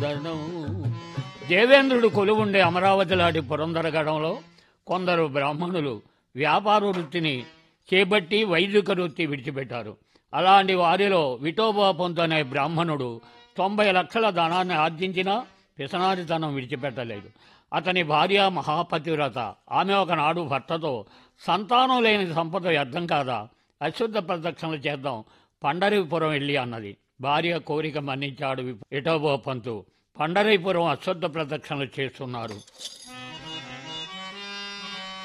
ధనం. దేవేంద్రుడు కొలువుండే అమరావతి లాంటి పురందరగడంలో కొందరు బ్రాహ్మణులు వ్యాపార వృత్తిని చేపట్టి వైదిక వృత్తి విడిచిపెట్టారు అలాంటి వారిలో విఠోబా పొంతు అనే బ్రాహ్మణుడు తొంభై లక్షల ధనాన్ని ఆర్జించినా పిసనారితనం విడిచిపెట్టలేదు అతని భార్య మహాపతివ్రత ఆమె ఒకనాడు భర్తతో సంతానం లేని సంపద వ్యర్థం కాదా అశుద్ధ ప్రదక్షిణలు చేద్దాం పండరీపురం వెళ్ళి అన్నది భార్య కోరిక మన్నించాడు విఠోబా పంతు పండరీపురం అశుద్ధ ప్రదక్షిణలు చేస్తున్నారు